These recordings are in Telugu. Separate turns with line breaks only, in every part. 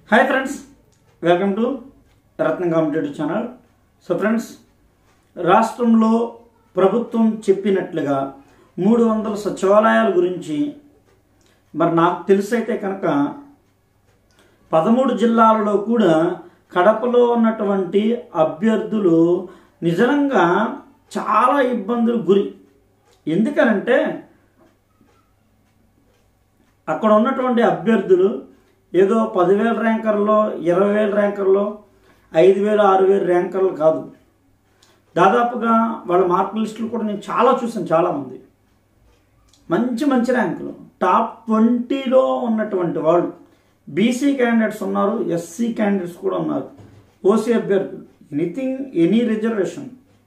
hi friends welcome to Ratna competitive channel so friends రాష్ట్రంలో ప్రభుత్వం చెప్పినట్లుగా మూడు వందల సచివాలయాల గురించి మరి నాకు తెలిసైతే కనుక పదమూడు జిల్లాలలో కూడా కడపలో ఉన్నటువంటి అభ్యర్థులు నిజంగా చాలా ఇబ్బందులు గురి ఎందుకనంటే అక్కడ ఉన్నటువంటి అభ్యర్థులు ఏదో పదివేల ర్యాంకర్లో ఇరవై వేల ర్యాంకర్లో ఐదు వేలు ఆరు వేలు ర్యాంకర్లు కాదు దాదాపుగా వాళ్ళ మార్క్ లిస్టులు కూడా నేను చాలా చూసాను చాలామంది మంచి మంచి ర్యాంకులు టాప్ ట్వంటీలో ఉన్నటువంటి వాళ్ళు బీసీ క్యాండిడేట్స్ ఉన్నారు ఎస్సీ క్యాండిడేట్స్ కూడా ఉన్నారు ఓసీ అభ్యర్థులు ఎనీథింగ్ ఎనీ రిజర్వేషన్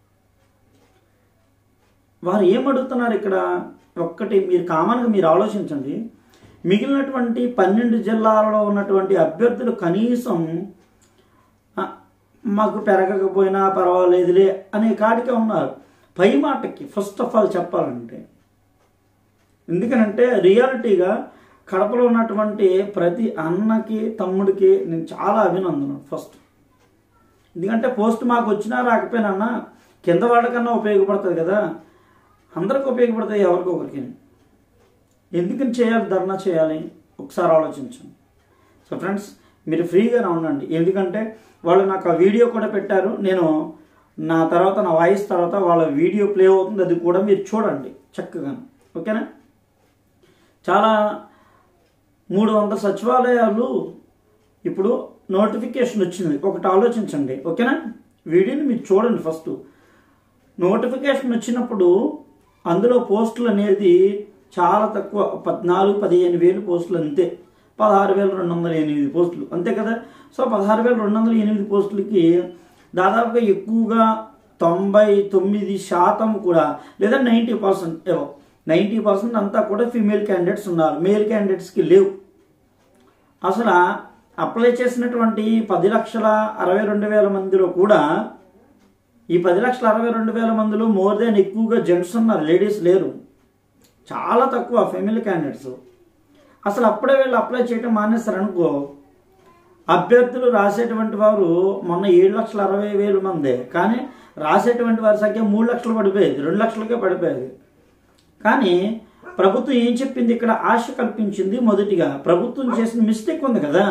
వారు ఏమడుగుతున్నారు ఇక్కడ ఒక్కటి మీరు కామన్గా మీరు ఆలోచించండి మిగిలినటువంటి పన్నెండు జిల్లాలలో ఉన్నటువంటి అభ్యర్థులు కనీసం "ఆ, మాకు పెరగకపోయినా పర్వాలేదులే అనే కాడికే ఉన్నారు పై మాటకి ఫస్ట్ ఆఫ్ ఆల్ చెప్పాలంటే ఎందుకనంటే రియాలిటీగా కడపలో ఉన్నటువంటి ప్రతి అన్నకి తమ్ముడికి నేను చాలా అభినందన ఫస్ట్ ఎందుకంటే పోస్ట్ మాకు వచ్చినా రాకపోయినా అన్న కింద వాళ్ళకన్నా ఉపయోగపడుతుంది కదా అందరికి ఉపయోగపడుతుంది ఎవరికి ఒకరికి ఎందుకని చేయాలి ధర్నా చేయాలి ఒకసారి ఆలోచించండి సో ఫ్రెండ్స్ మీరు ఫ్రీగానే ఉండండి ఎందుకంటే వాళ్ళు నాకు ఆ వీడియో కూడా పెట్టారు నేను నా తర్వాత నా వాయిస్ తర్వాత వాళ్ళ వీడియో ప్లే అవుతుంది అది కూడా మీరు చూడండి చక్కగా ఓకేనా చాలా మూడు వందల సచివాలయాలు ఇప్పుడు నోటిఫికేషన్ వచ్చింది ఒకటి ఆలోచించండి ఓకేనా వీడియోని మీరు చూడండి ఫస్ట్ నోటిఫికేషన్ వచ్చినప్పుడు అందులో పోస్టులు అనేది చాలా తక్కువ పద్నాలుగు పదిహేను వేలు పోస్టులు అంతే పదహారు వేల రెండు వందల ఎనిమిది పోస్టులు అంతే కదా సో పదహారు వేల రెండు వందల ఎనిమిది పోస్టులకి దాదాపుగా ఎక్కువగా తొంభై తొమ్మిది శాతం కూడా లేదా నైంటీ పర్సెంట్ ఏవో నైంటీ పర్సెంట్ అంతా కూడా ఫీమేల్ క్యాండిడేట్స్ ఉన్నారు మేల్ క్యాండిడేట్స్కి లేవు అసలు అప్లై చేసినటువంటి పది లక్షల అరవై రెండు వేల మందిలో కూడా ఈ పది లక్షల అరవై రెండు వేల మందిలో మోర్ దెన్ ఎక్కువగా జెంట్స్ ఉన్నారు లేడీస్ లేరు చాలా తక్కువ ఫెమిలీ క్యాండిడేట్స్ అసలు అప్పుడే వీళ్ళు అప్లై చేయడం మానేస్తారు అనుకో అభ్యర్థులు రాసేటువంటి వారు మొన్న ఏడు లక్షల అరవై వేల మందే కానీ రాసేటువంటి వారి సంఖ్య మూడు లక్షలు పడిపోయేది రెండు లక్షలకే పడిపోయేది కానీ ప్రభుత్వం ఏం చెప్పింది ఇక్కడ ఆశ కల్పించింది మొదటిగా ప్రభుత్వం చేసిన మిస్టేక్ ఉంది కదా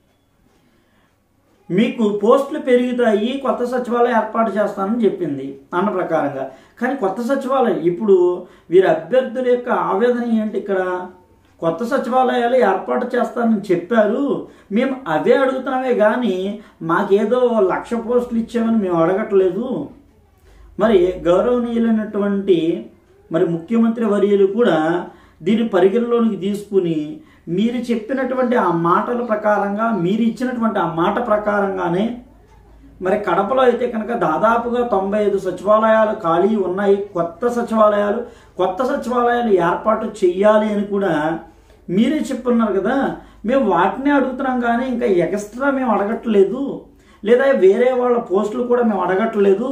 మీకు పోస్టులు పెరుగుతాయి కొత్త సచివాలయం ఏర్పాటు చేస్తానని చెప్పింది అన్న ప్రకారంగా కానీ కొత్త సచివాలయం ఇప్పుడు వీరి అభ్యర్థుల యొక్క ఆవేదన ఏంటి ఇక్కడ కొత్త సచివాలయాలు ఏర్పాటు చేస్తానని చెప్పారు మేము అవే అడుగుతున్నామే కానీ మాకేదో లక్ష పోస్టులు ఇచ్చామని మేము అడగట్లేదు మరి గౌరవనీయులైనటువంటి మరి ముఖ్యమంత్రి వర్యులు కూడా దీన్ని పరిగణలోనికి తీసుకుని మీరు చెప్పినటువంటి ఆ మాటల ప్రకారంగా మీరు ఇచ్చినటువంటి ఆ మాట ప్రకారంగానే మరి కడపలో అయితే కనుక దాదాపుగా తొంభై ఐదు సచివాలయాలు ఖాళీ ఉన్నాయి కొత్త సచివాలయాలు కొత్త సచివాలయాలు ఏర్పాటు చెయ్యాలి అని కూడా మీరే చెప్పున్నారు కదా మేము వాటినే అడుగుతున్నాం కానీ ఇంకా ఎక్స్ట్రా మేము అడగట్లేదు లేదా వేరే వాళ్ళ పోస్టులు కూడా మేము అడగట్లేదు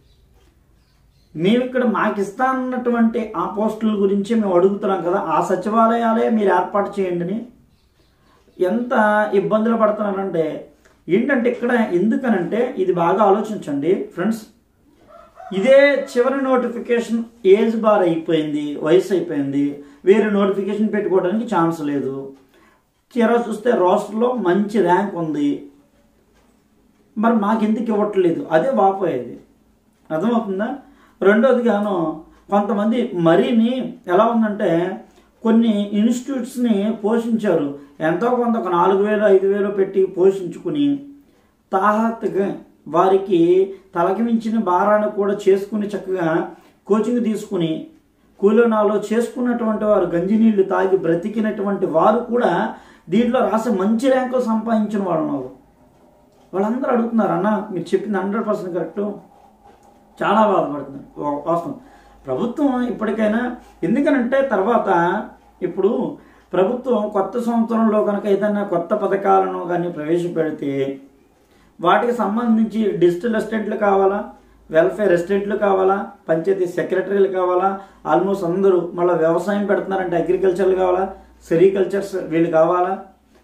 మేము ఇక్కడ మాకు ఇస్తానన్నటువంటి ఆ పోస్టుల గురించి మేము అడుగుతున్నాం కదా ఆ సచివాలయాలే మీరు ఏర్పాటు చేయండి అని ఎంత ఇబ్బందులు పడుతున్నారంటే ఏంటంటే ఇక్కడ ఎందుకనంటే ఇది బాగా ఆలోచించండి ఫ్రెండ్స్ ఇదే చివరి నోటిఫికేషన్ ఏజ్ బార్ అయిపోయింది వయసు అయిపోయింది వేరే నోటిఫికేషన్ పెట్టుకోవడానికి ఛాన్స్ లేదు తీరా చూస్తే రోస్టర్లో మంచి ర్యాంక్ ఉంది మరి మాకెందుకు ఇవ్వట్లేదు అదే వాపోయేది అర్థమవుతుందా రెండోది గాను కొంతమంది మరీని ఎలా ఉందంటే కొన్ని ఇన్స్టిట్యూట్స్ని పోషించారు ఎంతో కొంత ఒక నాలుగు వేలు ఐదు వేలు పెట్టి పోషించుకుని తాహత్తుగా వారికి తలకి మించిన భారాన్ని కూడా చేసుకుని చక్కగా కోచింగ్ తీసుకుని కూలోనాలో చేసుకున్నటువంటి వారు గంజి నీళ్లు తాగి బ్రతికినటువంటి వారు కూడా దీంట్లో రాసి మంచి ర్యాంకులు సంపాదించిన వాళ్ళు ఉన్నారు వాళ్ళందరూ అడుగుతున్నారు అన్న మీరు చెప్పింది హండ్రెడ్ పర్సెంట్ కరెక్టు చాలా బాధపడుతున్నారు వా- వాస్తవం ప్రభుత్వం ఇప్పటికైనా ఎందుకనంటే తర్వాత ఇప్పుడు ప్రభుత్వం కొత్త సంవత్సరంలో కనుక ఏదైనా కొత్త పథకాలను కానీ ప్రవేశపెడితే వాటికి సంబంధించి డిజిటల్ అసిస్టెంట్లు కావాలా వెల్ఫేర్ అసిస్టెంట్లు కావాలా పంచాయతీ సెక్రటరీలు కావాలా ఆల్మోస్ట్ అందరూ మళ్ళీ వ్యవసాయం పెడుతున్నారంటే అగ్రికల్చర్లు కావాలా సెరికల్చర్స్ వీళ్ళు కావాలా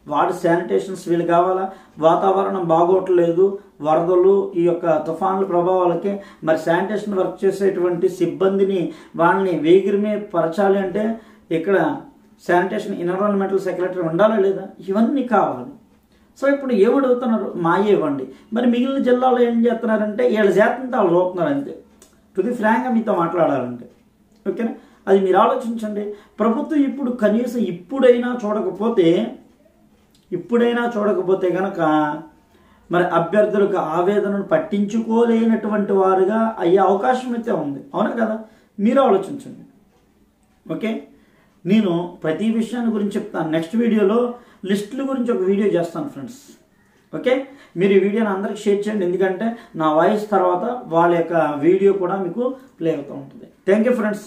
వాటి శానిటేషన్స్ వీళ్ళు కావాలా వాతావరణం బాగోట్లేదు వరదలు ఈ యొక్క తుఫాన్ల ప్రభావాలకి మరి శానిటేషన్ వర్క్ చేసేటువంటి సిబ్బందిని వాళ్ళని వేగిరిమే పరచాలి అంటే ఇక్కడ శానిటేషన్ ఎన్విరాన్మెంటల్ సెక్రటరీ ఉండాలా లేదా ఇవన్నీ కావాలి సో ఇప్పుడు ఏమడుగుతున్నారు మాయే ఇవ్వండి మరి మిగిలిన జిల్లాలో ఏం చేస్తున్నారంటే వీళ్ళ శాతంతో వాళ్ళు చూస్తున్నారు అంతే తుది ఫ్రాంక్గా మీతో మాట్లాడాలంటే ఓకేనా అది మీరు ఆలోచించండి ప్రభుత్వం ఇప్పుడు కనీసం ఇప్పుడైనా చూడకపోతే ఇప్పుడైనా చూడకపోతే కనుక మరి అభ్యర్థులకు ఆవేదనను పట్టించుకోలేనటువంటి వారుగా అయ్యే అవకాశం అయితే ఉంది అవునా కదా మీరు ఆలోచించండి ఓకే నేను ప్రతి విషయాన్ని గురించి చెప్తాను నెక్స్ట్ వీడియోలో లిస్టుల గురించి ఒక వీడియో చేస్తాను ఫ్రెండ్స్ ఓకే మీరు ఈ వీడియోని అందరికి షేర్ చేయండి ఎందుకంటే నా వాయిస్ తర్వాత వాళ్ళ యొక్క వీడియో కూడా మీకు ప్లే అవుతూ ఉంటుంది థ్యాంక్ యూ ఫ్రెండ్స్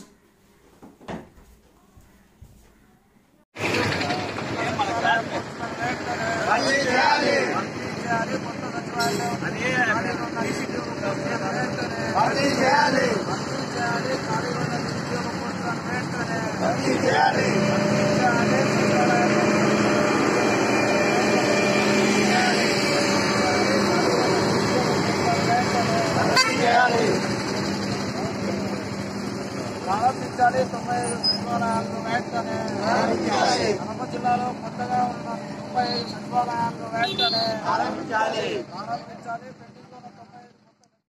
ప్రారంభించాలి తొంభై ఐదు సచివాలయాలను వెంటనే కడప జిల్లాలో కొత్తగా ఉన్న ముప్పై సచివాలయాలను వెంటనే ప్రారంభించాలి ప్రారంభించాలి